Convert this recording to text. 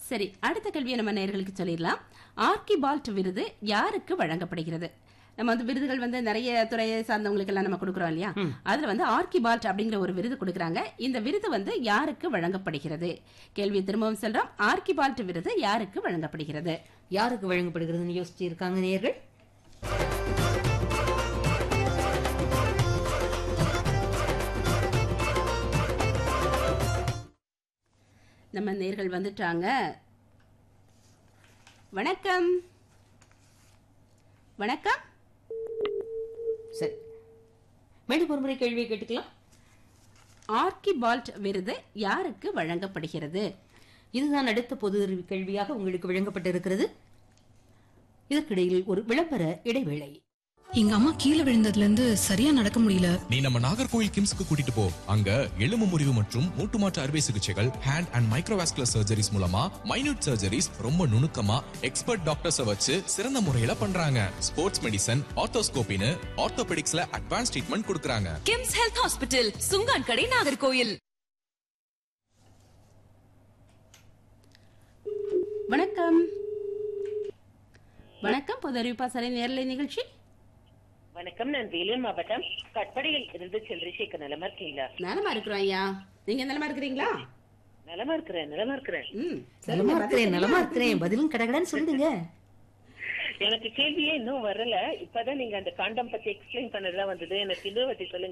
சரி அடுத்த கேள்வியை நம்ம நேயர்களுக்கு சொல்லிடலாம் ஆர்கிபால்ட் விருது யாருக்கு வழங்கப்படுகிறது நம்ம வந்து விருதுகள் வந்து நிறைய துறையை சார்ந்தவங்களுக்கு எல்லாம் நம்ம கொடுக்குறோம் இல்லையா அதுல வந்து ஆர்கிபால்ட் அப்படிங்கிற ஒரு விருது கொடுக்குறாங்க இந்த விருது வந்து யாருக்கு வழங்கப்படுகிறது கேள்வியை திரும்பவும் சொல்றோம் ஆர்கிபால்ட் விருது யாருக்கு வழங்கப்படுகிறது யாருக்கு வழங்கப்படுகிறதுன்னு யோசிச்சு இருக்காங்க நேயர்கள் நம்ம நேர்கள் வந்துட்டாங்க வணக்கம் வணக்கம் சரி மீண்டும் ஒரு முறை கேள்வியை கேட்டுக்கலாம் ஆர்கிபால்ட் விருது யாருக்கு வழங்கப்படுகிறது இதுதான் அடுத்த பொது அறிவு கேள்வியாக உங்களுக்கு வழங்கப்பட்டிருக்கிறது இதற்கிடையில் ஒரு விளம்பர இடைவேளை எங்க அம்மா கீழே விழுந்ததுல இருந்து சரியா நடக்க முடியல நீ நம்ம நாகர்கோயில் கிம்ஸ்க்கு கூட்டிட்டு போ அங்க எலும்பு முறிவு மற்றும் மூட்டு மாற்று அறுவை சிகிச்சைகள் ஹேண்ட் அண்ட் மைக்ரோவாஸ்குலர் சர்ஜரிஸ் மூலமா மைனூட் சர்ஜரிஸ் ரொம்ப நுணுக்கமா எக்ஸ்பர்ட் டாக்டர்ஸ் வச்சு சிறந்த முறையில பண்றாங்க ஸ்போர்ட்ஸ் மெடிசன் ஆர்த்தோஸ்கோபின்னு ஆர்த்தோபெடிக்ஸ்ல அட்வான்ஸ் ட்ரீட்மெண்ட் கொடுக்கறாங்க கிம்ஸ் ஹெல்த் ஹாஸ்பிட்டல் சுங்கான் கடை நாகர்கோயில் வணக்கம் வணக்கம் பொது அறிவிப்பாசலை நேரலை நிகழ்ச்சி வணக்கம் நான் வேலூர் மாவட்டம் கட்படியில் இருந்து சந்திரசேகர் நலமா இருக்கீங்களா நலமா இருக்கிறோம் ஐயா நீங்க நலமா இருக்கிறீங்களா நலமா இருக்கிறேன் நலமா இருக்கிறேன் ம் நலமா இருக்கிறேன் நலமா இருக்கிறேன் பதிலும் கடகடன்னு சொல்லுங்க எனக்கு கேள்வியே இன்னும் வரல இப்பதான் நீங்க அந்த காண்டம் பத்தி எக்ஸ்பிளைன் பண்ணதுதான் வந்தது எனக்கு இன்னும் பத்தி சொல்லுங்க